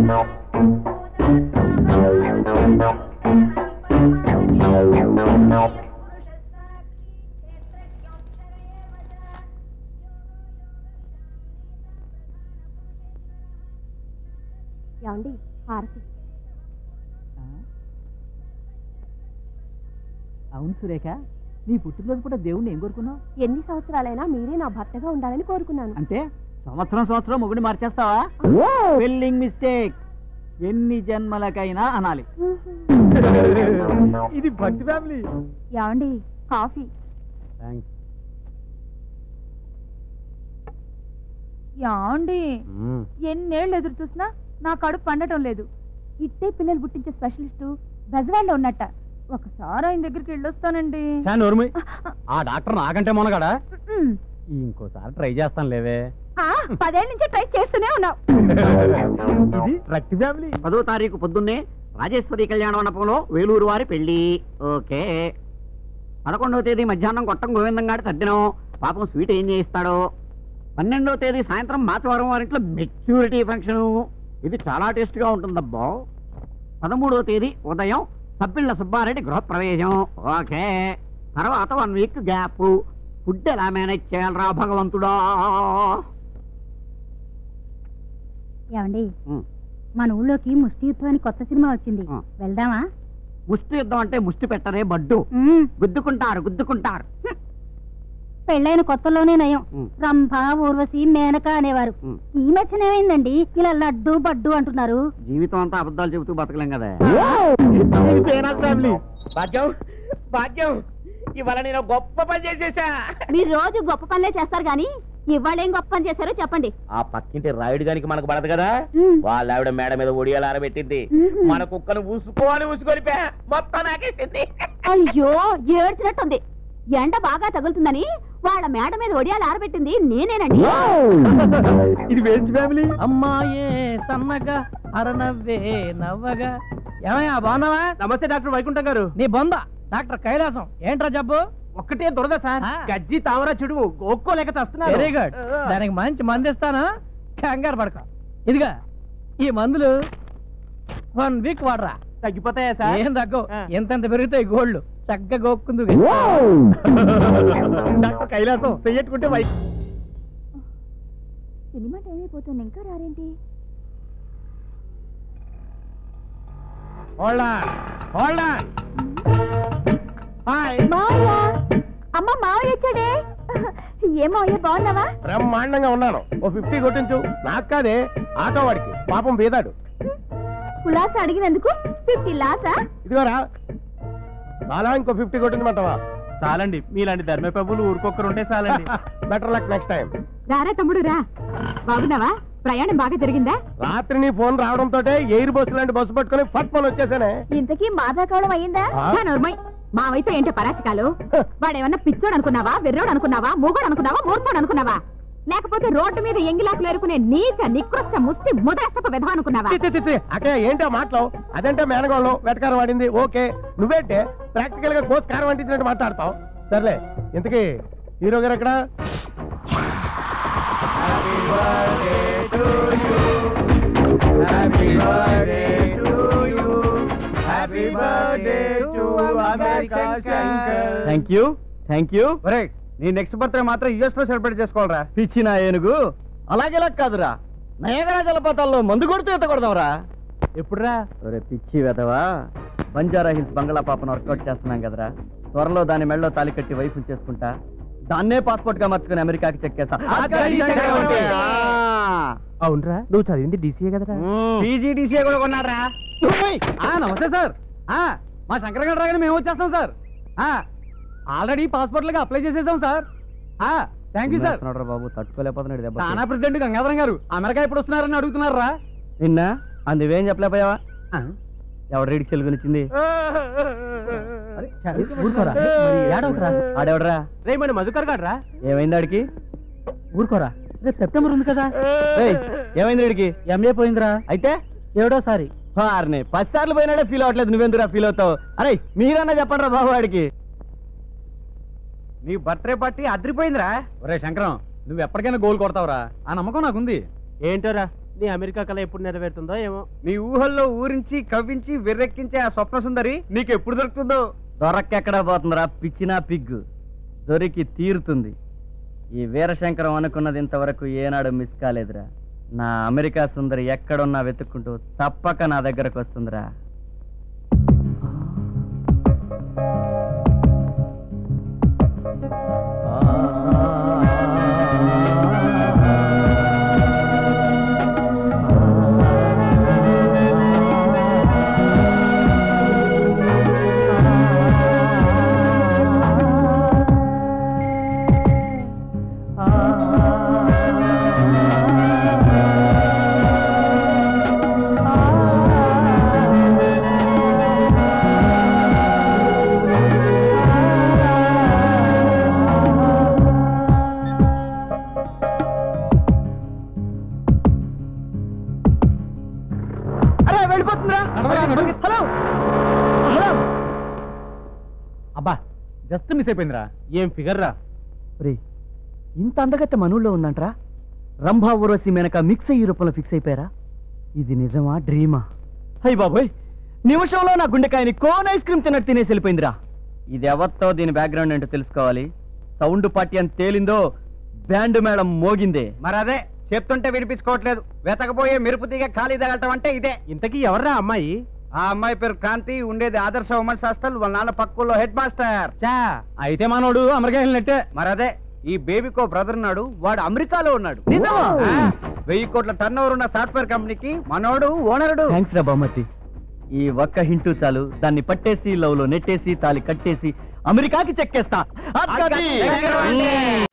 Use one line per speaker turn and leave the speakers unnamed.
ఏమండి హారతి
అవును సురేఖ నీ పుట్టినరోజు కూడా దేవుణ్ణి ఏం కోరుకున్నావు
ఎన్ని సంవత్సరాలైనా మీరే నా భర్తగా ఉండాలని కోరుకున్నాను
అంటే సంవత్సరం సంవత్సరం మొగుడిని మార్చేస్తావా స్పెల్లింగ్ మిస్టేక్ ఎన్ని జన్మలకైనా అనాలి
ఇది భక్తి ఫ్యామిలీ
ఏమండి కాఫీ
యాండి ఎన్నేళ్ళు ఎదురు చూసినా నా కడుపు పండటం లేదు ఇట్టే పిల్లలు పుట్టించే స్పెషలిస్టు బెజవాడలో ఉన్నట్ట ఒకసారి ఆయన దగ్గరికి వెళ్ళొస్తానండి
నోర్మి ఆ డాక్టర్ నాకంటే మొనగాడా
ఉమ్.
ఇంకోసారి ట్రై చేస్తాను లేవే
ఆ, పదేళ్ళ నుంచి ట్రై చేస్తూనే ఉన్నావు
ఇది రక్తి ఫ్యామిలీ
పదో తారీఖు పొద్దున్నే రాజేశ్వరి కళ్యాణ మండపంలో వేలూరు వారి పెళ్లి ఓకే పదకొండవ తేదీ మధ్యాహ్నం కొట్టం గోవిందం గారి తద్దినం పాపం స్వీట్ ఏం చేయిస్తాడో పన్నెండవ తేదీ సాయంత్రం మాచవరం వారింట్లో మెచ్యూరిటీ ఫంక్షన్ ఇది చాలా టేస్ట్గా ఉంటుందబ్బా పదమూడవ తేదీ ఉదయం సబ్బిళ్ళ సుబ్బారెడ్డి గృహప్రవేశం ఓకే తర్వాత వన్ వీక్ గ్యాప్ ఫుడ్ ఎలా మేనేజ్ చేయాలరా భగవంతుడా
ఏమండి
ఉమ్.
మన ఊళ్ళోకి ముష్టి యుద్ధం అని కొత్త సినిమా వచ్చింది
ఆ.
వెళ్దామా
ముష్టి యుద్ధం అంటే ముష్టి పెట్టరే బడ్డు
ఉమ్.
గుద్దుకుంటారు గుద్దుకుంటారు
పెళ్ళైన కొత్తలోనే నయం
ఉమ్.
రంభ ఊర్వశి మేనక అనేవారు
ఉమ్.
ఈ మధ్యన ఏమైందండి ఇలా లడ్డు బడ్డు అంటున్నారు
జీవితం అంతా అబద్ధాలు చెబుతూ బతకలేం కదా
ఫ్యామిలీ
భాగ్యం భాగ్యం ఇవాళ నేను గొప్ప పని చేసేసా
మీరు రోజు గొప్ప పనులే చేస్తారు గాని ఇవాళ ఏం గొప్ప పని చేశారో చెప్పండి
ఆ పక్కింటి రాయుడు గానికి మనకు పడదు కదా
ఉమ్.
వాళ్ళ ఆవిడ మేడ మీద ఒడియాలు ఆరబెట్టింది
ఉహు.
మన కుక్కను ఊసుకోవాలి ఊసుకొని పే. మొత్తం నాకేసింది
అయ్యో ఏడ్చినట్టుంది ఎండ బాగా తగులుతుందని వాళ్ళ మేడ మీద ఒడియాలు ఆరబెట్టింది నేనేనండి
ఇది వేస్ట్ ఫ్యామిలీ
అమ్మాయే సన్నగా అరనవ్వే నవ్వగా ఏమయ్యా బాగున్నావా
నమస్తే డాక్టర్ వైకుంఠం గారు
నీ బొంద డాక్టర్ కైలాసం ఏంట్రా జబ్బు
ఒక్కటే దురద సార్
ఆ.
గజ్జి తావరా చెడువు ఒక్కోలేక చస్తున్నారు
వెరీ గుడ్ దానికి మంచి మందు ఇస్తాను కంగారు పడక ఇదిగా ఈ మందులు వన్ వీక్ వాడరా
తగ్గిపోతాయా సార్
ఏం తగ్గవు
ఆ.
ఎంతెంత పెరుగుతాయి గోల్డ్ చక్కగా గోక్కుందు
డాక్టర్ కైలాసం చెయ్యట్టుకుంటే వై
సినిమా టైం అయిపోతుంది ఇంకా రారేంటి
హోల్డ్ హోల్డ్ హాయ్
మావయ్య అమ్మ మావయ్య వచ్చాడే ఏమో అయ్యా బాగున్నావా
బ్రహ్మాండంగా ఉన్నాను ఓ ఫిఫ్టీ కొట్టించు నాకు కాదే ఆటో వాడికి పాపం బీదాడు
కులాస అడిగినందుకు ఫిఫ్టీ లాసా
ఇదిగోరా చాలా ఇంకో ఫిఫ్టీ కొట్టించమంటావా చాలండి మీలాంటి ధర్మ ప్రభులు ఊరికొక్కరు ఉంటే చాలండి బెటర్ లక్ నెక్స్ట్ టైం
రారా తమ్ముడు రా బాగున్నావా ప్రయాణం బాగా జరిగిందా
రాత్రి నీ ఫోన్ రావడంతో ఎయిర్ బస్సు లాంటి బస్సు పట్టుకొని ఫట్ ఫోన్ వచ్చేసానే
ఇంతకీ మాదాకావడం అయ్యిందా
ఆ?
నా నోర్మై మావైతే ఏంటో పరాచికాలు వాడేమన్నా పిచ్చోడు అనుకున్నావా వెర్రోడు అనుకున్నావా మూగోడు అనుకున్నావా మూర్ఖోడు అనుకున్నావా లేకపోతే రోడ్డు మీద ఎంగిలాకులు ఎరుకునే నీచ నికృష్ట ముష్టి ముదరష్టపు విధం అనుకున్నావా
చి, చి, చి, చి. అక్కడ ఏంటో మాటలు అదంటే మేనగోళం వెటకారం వాడింది ఓకే నువ్వేంటే ప్రాక్టికల్ గా కోర్స్ కారం అంటించినట్టు మాట్లాడతావు సర్లే ఇంతకీ హీరో గారు ఎక్కడ
థ్యాంక్ యూ థ్యాంక్ యూ నీ నెక్స్ట్ బర్త్డే మాత్రం యుఎస్ లో సెలబ్రేట్ చేసుకోవాలరా పిచ్చిన ఏనుగు అలాగేలా కాదురా నయగరా జలపాతాల్లో మందు కొడుతూ ఎత్తకూడదాంరా ఎప్పుడురా ఒరే పిచ్చి వెదవా బంజారా హిల్స్ బంగ్లా పాపను వర్కౌట్ చేస్తున్నాం కదరా త్వరలో దాని మెళ్ళలో తాలి కట్టి వైఫ్ చేసుకుంటా దాన్నే పాస్పోర్ట్ గా మార్చుకుని అమెరికాకి చెక్కేస్తా
అవునరా నువ్వు చదివింది డీసీఏ కదరా
పీజీడీసీఏ కూడా కొన్నారా నమస్తే సార్ మా శంకర్ గారు రాగానే మేము వచ్చేస్తాం సార్ ఆల్రెడీ పాస్పోర్ట్ లాగా అప్లై చేసేసాం సార్ థ్యాంక్ యూ సార్ బాబు తట్టుకోలేకపోతున్నాడు దెబ్బ తానా ప్రెసిడెంట్ గంగాధరం గారు అమెరికా ఎప్పుడు వస్తున్నారని అడుగుతున్నారా నిన్న అందువేం చెప్పలేకపోయావా ఎవడు రీడికి సెలుగునిచ్చింది ఊరుకోరా ఆడెవడరా
రేయ్ మధుకర్ గాడ్రా
ఏమైంది ఆడికి ఊరుకోరా రేపు సెప్టెంబర్ ఉంది కదా ఏయ్, ఏమైంది వీడికి ఎంఏ పోయిందిరా అయితే ఏడోసారి వారిని పది సార్లు పోయినాడే ఫీల్ అవ్వట్లేదు నువ్వెందుకురా ఫీల్ అవుతావు అరే మీరన్నా చెప్పండి రా బాబు వాడికి నీ బర్త్డే పార్టీ అదిరిపోయిందిరా ఒరే శంకరం నువ్వు ఎప్పటికైనా గోల్ కొడతావురా ఆ నమ్మకం నాకుంది
ఏంటోరా నీ అమెరికా కళ ఎప్పుడు నెరవేరుతుందో ఏమో
నీ ఊహల్లో ఊరించి కవ్వించి వెర్రెక్కించే ఆ స్వప్న సుందరి నీకు ఎప్పుడు దొరుకుతుందో
దొరక్కెక్కడ పోతుందిరా పిచ్చినా పిగ్గు దొరికి తీరుతుంది ఈ వీరశంకరం అనుకున్నది ఇంతవరకు ఏనాడు మిస్ కాలేదురా నా అమెరికా సుందరి ఎక్కడున్నా వెతుక్కుంటూ తప్పక నా దగ్గరకు వస్తుందిరా
అరే వెళ్ళిపోతుందిరా హలో హలో అబ్బా జస్ట్ మిస్ అయిపోయిందిరా
ఏం ఫిగర్ రా
రే ఇంత అందగత్త మనూళ్ళో ఉందంట్రా రంభా ఊరసి మెనక మిక్స్ అయ్యి రూపంలో ఫిక్స్ అయిపోయారా ఇది నిజమా డ్రీమా హై బాబోయ్ నిమిషంలో నా గుండెకాయని కోన్ ఐస్ క్రీమ్ తిన్నట్టు తినేసి వెళ్ళిపోయిందిరా ఇది ఎవరితో దీని బ్యాక్గ్రౌండ్ ఏంటో తెలుసుకోవాలి సౌండ్ పార్టీ అని తేలిందో బ్యాండ్ మేడం మోగిందే
మరి అదే చెప్తుంటే వినిపించుకోవట్లేదు వెతకపోయే మెరుపు తీగ ఖాళీ తగలటం అంటే ఇదే
ఇంతకీ ఎవర్రా అమ్మాయి
ఆ అమ్మాయి పేరు క్రాంతి ఉండేది ఆదర్శ ఉమెన్స్ హాస్టల్ వాళ్ళ నాన్న పక్కల్లో హెడ్ మాస్టర్
చా
అయితే మనోడు అమెరికా వెళ్ళినట్టే
మరి అదే ఈ బేబీకో బ్రదర్ ఉన్నాడు వాడు అమెరికాలో ఉన్నాడు
నిజమా?
ఆ, వెయ్యి కోట్ల టర్న్ ఉన్న సాఫ్ట్వేర్ కంపెనీకి మనోడు ఓనరుడు
థ్యాంక్స్ రా బామ్మతి ఈ ఒక్క హింటూ చాలు దాన్ని పట్టేసి లవ్ లో నెట్టేసి తాలి కట్టేసి అమెరికాకి చెక్కేస్తా
అది కాదు,